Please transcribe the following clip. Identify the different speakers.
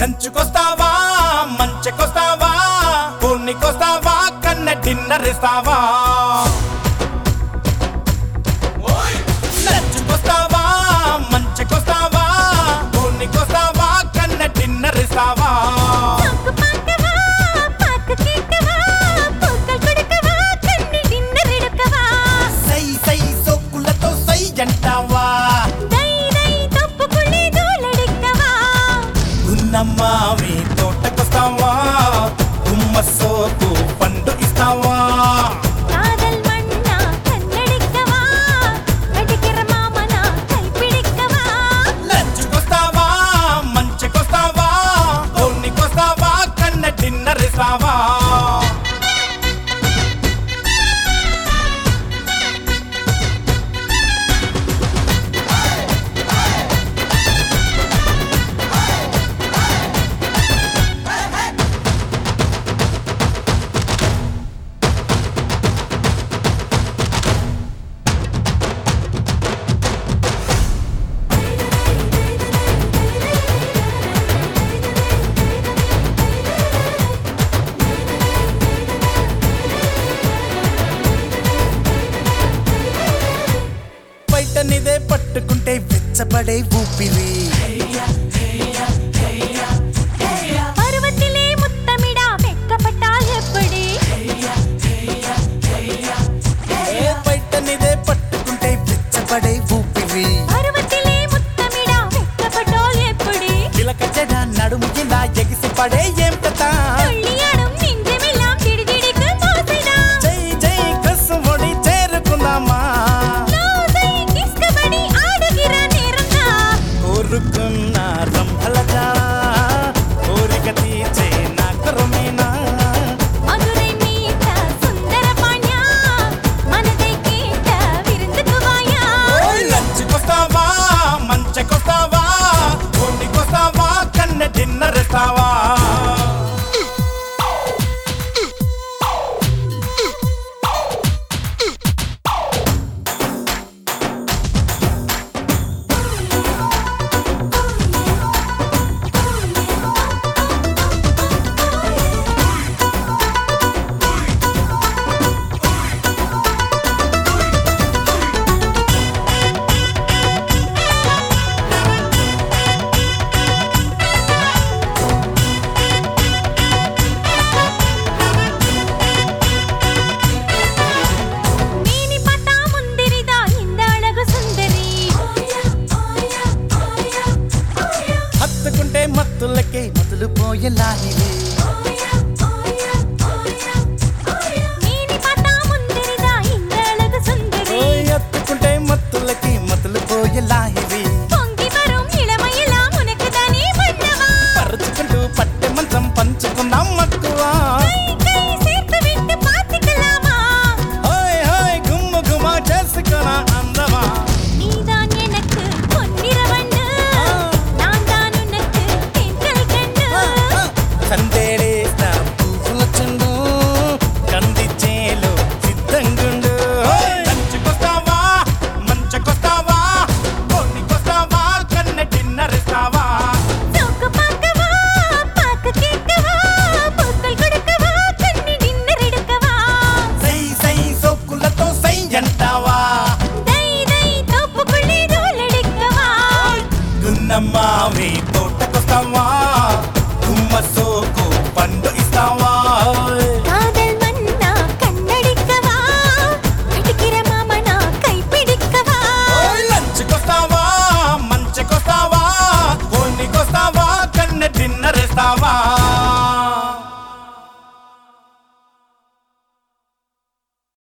Speaker 1: లంచుకొస్తావా మంచెకొస్తావా పూర్ణికొస్తావా కన్న డిన్నర్ ఇస్తావా లంచుకొస్తావా మంచెకొస్తావా పూర్ణికొస్తావా కన్న డిన్నర్ ఇస్తావా
Speaker 2: చంకు పాకవా, పాకు కేకవా, పొక్కలు కొడకవా, కన్ని డిన్నర్ ఎడుకవా.
Speaker 1: సై సై సోకులతో సై అంటావా
Speaker 2: దై దై తప్పుకుళ్ళే దూలడిక్కవా.
Speaker 1: ఉన్నమ్మావి తోటకొస్తావా గుమ్మ సోకు పండు ఇస్తావా
Speaker 2: కాదల్ మన్నా కన్నడిక్కవా. అడిగిర మామన కైపిడిక్కవా.
Speaker 1: లంచుకొస్తావా మంచెకొస్తావా పూర్ణికొస్తావా కన్న డిన్నర్ ఇస్తావా బయట నిదే పట్టుకుంటే వెచ్చబడే ఊపిరి
Speaker 2: పర్వతిలే ముత్తమిడా వెక్కపట్టా ఎప్పుడే.
Speaker 1: ఏ బయట నిదే పట్టుకుంటే వెచ్చబడే ఊపిరి
Speaker 2: పర్వతిలే ముత్తమిడా వెక్కపట్టో ఎప్పుడే.
Speaker 1: చిలక చెడ నడుము ఇలా ఎగిసి పడే ఏం కథ
Speaker 2: துள்ளியாடும் நெஞ்சமெல்லாம் திடுதிடுக்கு மோசைடா.
Speaker 1: జై జై కసు ఒడి చేరుకుందామా
Speaker 2: லோசை கிஸ்கபடி ஆடுகிற நேரம்தா.
Speaker 1: కోరుకున్న రంభలగా కోరిక తీర్చే నా కరమేనా
Speaker 2: மதுரை மீட்ட சுந்தர பாண்யா, மனதை கேட்ட விருந்துக்கு வாயா.
Speaker 1: లంచుకొస్తావా మంచకొస్తావా ఒండికొస్తావా కన్న డిన్నర్ ఇస్తావా
Speaker 2: மேனி பார்த்தா முந்திரிதா இந்த அழகு சுந்தரி.
Speaker 1: హత్తుకుంటే మత్తులకే మొదలు పోయేలాహివి
Speaker 2: மேனி பார்த்தா முந்திரிதா இந்த அழகு சுந்தரி.
Speaker 1: హత్తుకుంటే మత్తులకి మొదలు పోయేలాహివి